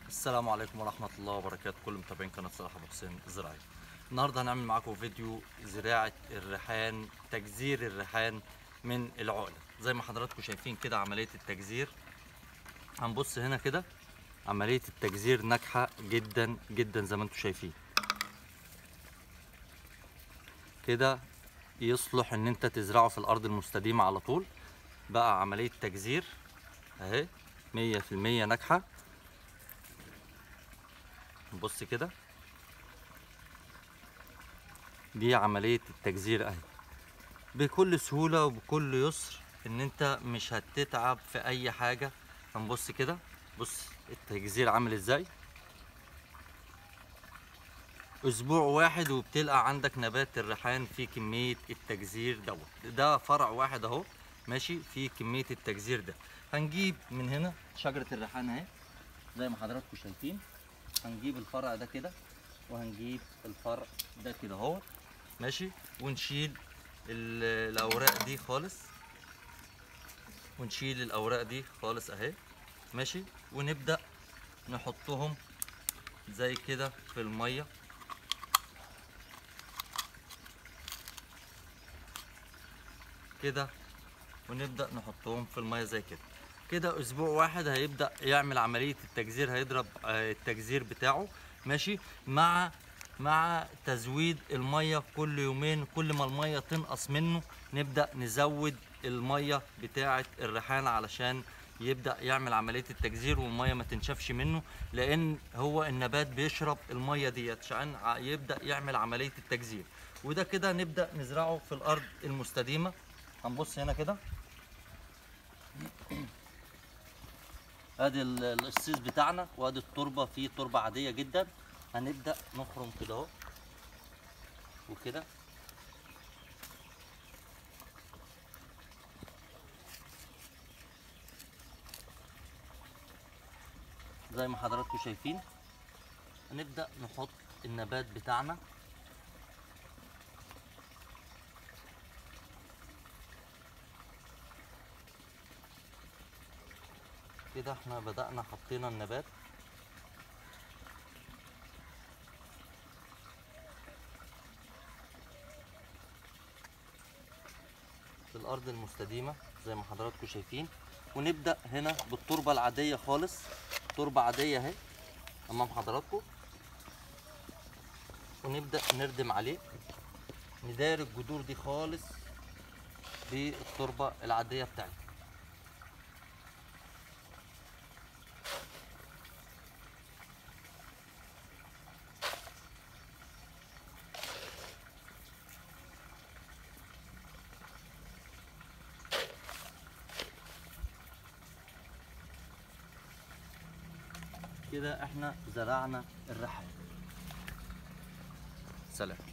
السلام عليكم ورحمة الله وبركاته كل متابعين قناة صلاح أبو حسين الزراعية النهاردة هنعمل معاكم فيديو زراعة الريحان تجزير الريحان من العقلة زي ما حضراتكم شايفين كده عملية التجزير هنبص هنا كده عملية التجزير ناجحة جدا جدا زي ما انتم شايفين كده يصلح ان انت تزرعه في الارض المستديمة على طول بقى عملية تجزير اهي مية في المية ناجحة بص كده دي عملية التجزير اهي بكل سهولة وبكل يسر ان انت مش هتتعب في اي حاجة هنبص كده بص التجزير عامل ازاي اسبوع واحد وبتلقى عندك نبات الريحان فيه كمية التجزير دوت ده فرع واحد اهو ماشي فيه كمية التجزير ده هنجيب من هنا شجرة الريحان اهي زي ما حضراتكم شايفين هنجيب الفرع ده كده وهنجيب الفرع ده كده اهو ماشي ونشيل ال- الاوراق دي خالص ونشيل الاوراق دي خالص اهي ماشي ونبدا نحطهم زي كده في الميه كده ونبدا نحطهم في الميه زي كده كده اسبوع واحد هيبدا يعمل عمليه التجزير هيضرب آه، التجزير بتاعه ماشي مع مع تزويد الميه كل يومين كل ما الميه تنقص منه نبدا نزود الميه بتاعه الريحان علشان يبدا يعمل عمليه التجزير والميه ما تنشفش منه لان هو النبات بيشرب الميه ديت عشان ع- يبدا يعمل عمليه التجزير وده كده نبدا نزرعه في الارض المستديمه هنبص هنا كده ادي ال- القصيص بتاعنا وادي التربه فيه تربه عاديه جدا هنبدا نخرم كده اهو وكده زي ما حضراتكم شايفين هنبدا نحط النبات بتاعنا كده احنا بدأنا حطينا النبات في الأرض المستديمة زي ما حضراتكم شايفين ونبدأ هنا بالتربة العادية خالص تربة عادية اهي أمام حضراتكم ونبدأ نردم عليه ندار الجذور دي خالص بالتربة العادية بتاعتنا كده احنا زرعنا الريحان سلام